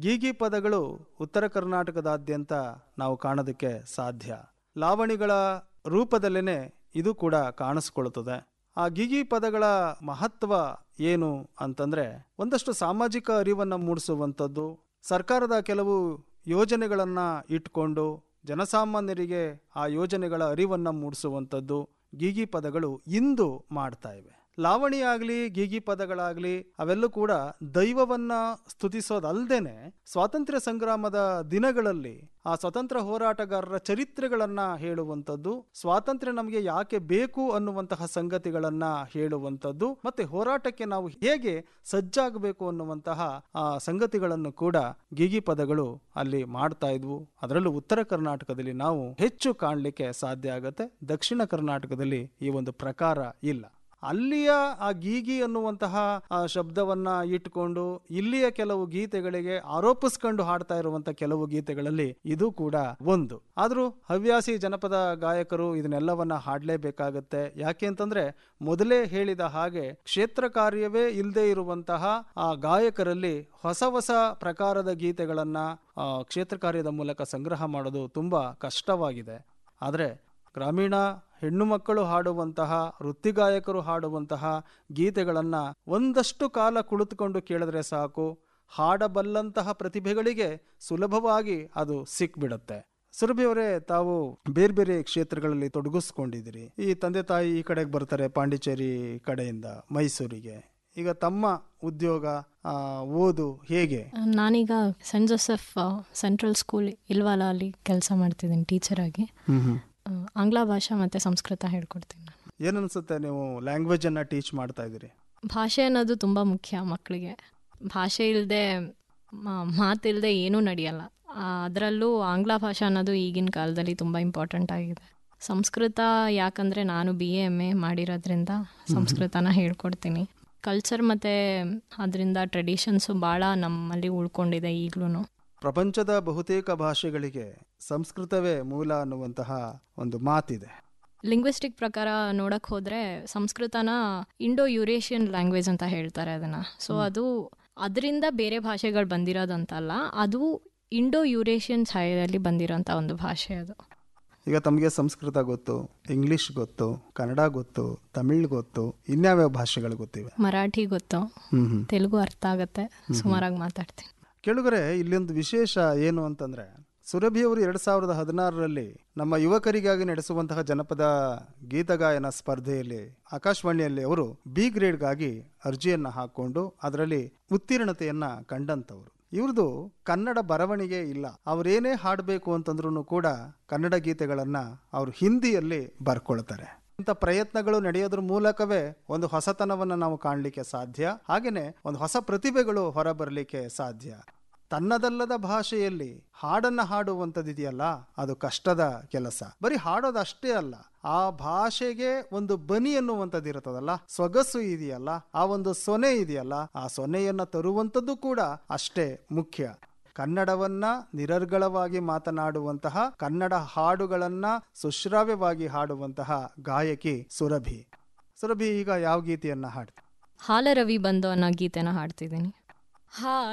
ಗೀಗಿ ಪದಗಳು ಉತ್ತರ ಕರ್ನಾಟಕದಾದ್ಯಂತ ನಾವು ಕಾಣೋದಕ್ಕೆ ಸಾಧ್ಯ ಲಾವಣಿಗಳ ರೂಪದಲ್ಲೇನೆ ಇದು ಕೂಡ ಕಾಣಿಸ್ಕೊಳ್ತದೆ ಆ ಗೀಗಿ ಪದಗಳ ಮಹತ್ವ ಏನು ಅಂತಂದ್ರೆ ಒಂದಷ್ಟು ಸಾಮಾಜಿಕ ಅರಿವನ್ನು ಮೂಡಿಸುವಂಥದ್ದು ಸರ್ಕಾರದ ಕೆಲವು ಯೋಜನೆಗಳನ್ನ ಇಟ್ಕೊಂಡು ಜನಸಾಮಾನ್ಯರಿಗೆ ಆ ಯೋಜನೆಗಳ ಅರಿವನ್ನು ಮೂಡಿಸುವಂಥದ್ದು ಗೀಗಿ ಪದಗಳು ಇಂದು ಮಾಡ್ತಾ ಇವೆ ಲಾವಣಿ ಆಗಲಿ ಗೀಗಿ ಪದಗಳಾಗಲಿ ಅವೆಲ್ಲೂ ಕೂಡ ದೈವವನ್ನ ಸ್ತುತಿಸೋದಲ್ದೇನೆ ಸ್ವಾತಂತ್ರ್ಯ ಸಂಗ್ರಾಮದ ದಿನಗಳಲ್ಲಿ ಆ ಸ್ವತಂತ್ರ ಹೋರಾಟಗಾರರ ಚರಿತ್ರೆಗಳನ್ನ ಹೇಳುವಂಥದ್ದು ಸ್ವಾತಂತ್ರ್ಯ ನಮಗೆ ಯಾಕೆ ಬೇಕು ಅನ್ನುವಂತಹ ಸಂಗತಿಗಳನ್ನ ಹೇಳುವಂಥದ್ದು ಮತ್ತೆ ಹೋರಾಟಕ್ಕೆ ನಾವು ಹೇಗೆ ಸಜ್ಜಾಗಬೇಕು ಅನ್ನುವಂತಹ ಆ ಸಂಗತಿಗಳನ್ನು ಕೂಡ ಗೀಗಿ ಪದಗಳು ಅಲ್ಲಿ ಮಾಡ್ತಾ ಇದ್ವು ಅದರಲ್ಲೂ ಉತ್ತರ ಕರ್ನಾಟಕದಲ್ಲಿ ನಾವು ಹೆಚ್ಚು ಕಾಣಲಿಕ್ಕೆ ಸಾಧ್ಯ ಆಗತ್ತೆ ದಕ್ಷಿಣ ಕರ್ನಾಟಕದಲ್ಲಿ ಈ ಒಂದು ಪ್ರಕಾರ ಇಲ್ಲ ಅಲ್ಲಿಯ ಆ ಗೀಗಿ ಅನ್ನುವಂತಹ ಆ ಶಬ್ದವನ್ನ ಇಟ್ಕೊಂಡು ಇಲ್ಲಿಯ ಕೆಲವು ಗೀತೆಗಳಿಗೆ ಆರೋಪಿಸ್ಕೊಂಡು ಹಾಡ್ತಾ ಇರುವಂತ ಕೆಲವು ಗೀತೆಗಳಲ್ಲಿ ಇದು ಕೂಡ ಒಂದು ಆದ್ರೂ ಹವ್ಯಾಸಿ ಜನಪದ ಗಾಯಕರು ಇದನ್ನೆಲ್ಲವನ್ನ ಹಾಡ್ಲೇಬೇಕಾಗತ್ತೆ ಯಾಕೆ ಅಂತಂದ್ರೆ ಮೊದಲೇ ಹೇಳಿದ ಹಾಗೆ ಕ್ಷೇತ್ರ ಕಾರ್ಯವೇ ಇಲ್ಲದೆ ಇರುವಂತಹ ಆ ಗಾಯಕರಲ್ಲಿ ಹೊಸ ಹೊಸ ಪ್ರಕಾರದ ಗೀತೆಗಳನ್ನ ಆ, ಕ್ಷೇತ್ರ ಕಾರ್ಯದ ಮೂಲಕ ಸಂಗ್ರಹ ಮಾಡೋದು ತುಂಬಾ ಕಷ್ಟವಾಗಿದೆ ಆದರೆ ಗ್ರಾಮೀಣ ಹೆಣ್ಣು ಮಕ್ಕಳು ಹಾಡುವಂತಹ ವೃತ್ತಿಗಾಯಕರು ಹಾಡುವಂತಹ ಗೀತೆಗಳನ್ನು ಒಂದಷ್ಟು ಕಾಲ ಕುಳಿತುಕೊಂಡು ಕೇಳಿದ್ರೆ ಸಾಕು ಹಾಡಬಲ್ಲಂತಹ ಪ್ರತಿಭೆಗಳಿಗೆ ಸುಲಭವಾಗಿ ಅದು ಸಿಕ್ಬಿಡುತ್ತೆ ಸುರಭಿಯವರೇ ತಾವು ಬೇರೆ ಬೇರೆ ಕ್ಷೇತ್ರಗಳಲ್ಲಿ ತೊಡಗಿಸ್ಕೊಂಡಿದ್ದೀರಿ ಈ ತಂದೆ ತಾಯಿ ಈ ಕಡೆಗೆ ಬರ್ತಾರೆ ಪಾಂಡಿಚೇರಿ ಕಡೆಯಿಂದ ಮೈಸೂರಿಗೆ ಈಗ ತಮ್ಮ ಉದ್ಯೋಗ ಆ, ಓದು ಹೇಗೆ ನಾನೀಗ ಸೆಂಟ್ ಜೋಸೆಫ್ ಸೆಂಟ್ರಲ್ ಸ್ಕೂಲ್ ಇಲ್ವಾಲ ಅಲ್ಲಿ ಕೆಲಸ ಮಾಡ್ತಿದ್ದೀನಿ ಟೀಚರ್ ಆಗಿ ಆ, ಆಂಗ್ಲ ಭಾಷೆ ಮತ್ತು ಸಂಸ್ಕೃತ ಹೇಳ್ಕೊಡ್ತೀನಿ ನಾನು ಏನನ್ಸುತ್ತೆ ನೀವು ಲ್ಯಾಂಗ್ವೇಜ್ ಅನ್ನ ಟೀಚ್ ಮಾಡ್ತಾ ಇದ್ದೀರಿ ಭಾಷೆ ಅನ್ನೋದು ತುಂಬ ಮುಖ್ಯ ಮಕ್ಕಳಿಗೆ ಭಾಷೆ ಇಲ್ಲದೆ ಮಾತಿಲ್ಲದೆ ಏನೂ ನಡೆಯಲ್ಲ ಅದರಲ್ಲೂ ಆಂಗ್ಲ ಭಾಷೆ ಅನ್ನೋದು ಈಗಿನ ಕಾಲದಲ್ಲಿ ತುಂಬ ಇಂಪಾರ್ಟೆಂಟ್ ಆಗಿದೆ ಸಂಸ್ಕೃತ ಯಾಕಂದರೆ ನಾನು ಬಿ ಎ ಎಮ್ ಎ ಮಾಡಿರೋದ್ರಿಂದ ಸಂಸ್ಕೃತನ ಹೇಳ್ಕೊಡ್ತೀನಿ ಕಲ್ಚರ್ ಮತ್ತು ಅದರಿಂದ ಟ್ರೆಡಿಷನ್ಸು ಭಾಳ ನಮ್ಮಲ್ಲಿ ಉಳ್ಕೊಂಡಿದೆ ಈಗಲೂ ಪ್ರಪಂಚದ ಬಹುತೇಕ ಭಾಷೆಗಳಿಗೆ ಸಂಸ್ಕೃತವೇ ಮೂಲ ಅನ್ನುವಂತಹ ಒಂದು ಮಾತಿದೆ ಲಿಂಗ್ವಿಸ್ಟಿಕ್ ಪ್ರಕಾರ ನೋಡಕ್ ಹೋದ್ರೆ ಸಂಸ್ಕೃತನ ಇಂಡೋ ಯುರೇಷಿಯನ್ ಲ್ಯಾಂಗ್ವೇಜ್ ಅಂತ ಹೇಳ್ತಾರೆ ಅದನ್ನ ಸೊ ಅದು ಅದರಿಂದ ಬೇರೆ ಭಾಷೆಗಳು ಬಂದಿರೋದಂತಲ್ಲ ಅದು ಇಂಡೋ ಯುರೇಷಿಯನ್ ಛಾಯದಲ್ಲಿ ಬಂದಿರೋಂಥ ಒಂದು ಭಾಷೆ ಅದು ಈಗ ತಮಗೆ ಸಂಸ್ಕೃತ ಗೊತ್ತು ಇಂಗ್ಲಿಷ್ ಗೊತ್ತು ಕನ್ನಡ ಗೊತ್ತು ತಮಿಳ್ ಗೊತ್ತು ಇನ್ಯಾವ್ಯಾವ ಭಾಷೆಗಳು ಗೊತ್ತಿವೆ ಮರಾಠಿ ಗೊತ್ತು ಹ್ಮ್ ಹ್ಮ್ ತೆಲುಗು ಅರ್ಥ ಆಗತ್ತೆ ಸುಮಾರಾಗಿ ಮಾತಾಡ್ತೀನಿ ಕೇಳುಗರೆ ಇಲ್ಲೊಂದು ವಿಶೇಷ ಏನು ಅಂತಂದ್ರೆ ಸುರಭಿಯವರು ಎರಡ್ ಸಾವಿರದ ಹದಿನಾರರಲ್ಲಿ ನಮ್ಮ ಯುವಕರಿಗಾಗಿ ನಡೆಸುವಂತಹ ಜನಪದ ಗೀತಗಾಯನ ಸ್ಪರ್ಧೆಯಲ್ಲಿ ಆಕಾಶವಾಣಿಯಲ್ಲಿ ಅವರು ಬಿ ಗ್ರೇಡ್ಗಾಗಿ ಅರ್ಜಿಯನ್ನ ಹಾಕೊಂಡು ಅದರಲ್ಲಿ ಉತ್ತೀರ್ಣತೆಯನ್ನ ಕಂಡಂತವರು ಇವ್ರದ್ದು ಕನ್ನಡ ಬರವಣಿಗೆ ಇಲ್ಲ ಅವ್ರೇನೇ ಹಾಡಬೇಕು ಅಂತಂದ್ರೂ ಕೂಡ ಕನ್ನಡ ಗೀತೆಗಳನ್ನ ಅವರು ಹಿಂದಿಯಲ್ಲಿ ಬರ್ಕೊಳ್ತಾರೆ ಇಂಥ ಪ್ರಯತ್ನಗಳು ನಡೆಯೋದ್ರ ಮೂಲಕವೇ ಒಂದು ಹೊಸತನವನ್ನ ನಾವು ಕಾಣಲಿಕ್ಕೆ ಸಾಧ್ಯ ಹಾಗೇನೆ ಒಂದು ಹೊಸ ಪ್ರತಿಭೆಗಳು ಹೊರಬರಲಿಕ್ಕೆ ಸಾಧ್ಯ ತನ್ನದಲ್ಲದ ಭಾಷೆಯಲ್ಲಿ ಹಾಡನ್ನ ಹಾಡುವಂಥದ್ದಿದೆಯಲ್ಲ ಅದು ಕಷ್ಟದ ಕೆಲಸ ಬರೀ ಹಾಡೋದಷ್ಟೇ ಅಲ್ಲ ಆ ಭಾಷೆಗೆ ಒಂದು ಬನಿ ಅನ್ನುವಂಥದ್ದು ಇರುತ್ತದಲ್ಲ ಸೊಗಸು ಇದೆಯಲ್ಲ ಆ ಒಂದು ಸೊನೆ ಇದೆಯಲ್ಲ ಆ ಸೊನೆಯನ್ನ ತರುವಂಥದ್ದು ಕೂಡ ಅಷ್ಟೇ ಮುಖ್ಯ ಕನ್ನಡವನ್ನ ನಿರರ್ಗಳವಾಗಿ ಮಾತನಾಡುವಂತಹ ಕನ್ನಡ ಹಾಡುಗಳನ್ನ ಸುಶ್ರಾವ್ಯವಾಗಿ ಹಾಡುವಂತಹ ಗಾಯಕಿ ಸುರಭಿ ಸುರಭಿ ಈಗ ಯಾವ ಗೀತೆಯನ್ನ ಹಾಡ್ತಾರೆ ಹಾಲರವಿ ಬಂದು ಅನ್ನೋ ಗೀತೆನ ಹಾಡ್ತಿದ್ದೀನಿ ಹಾ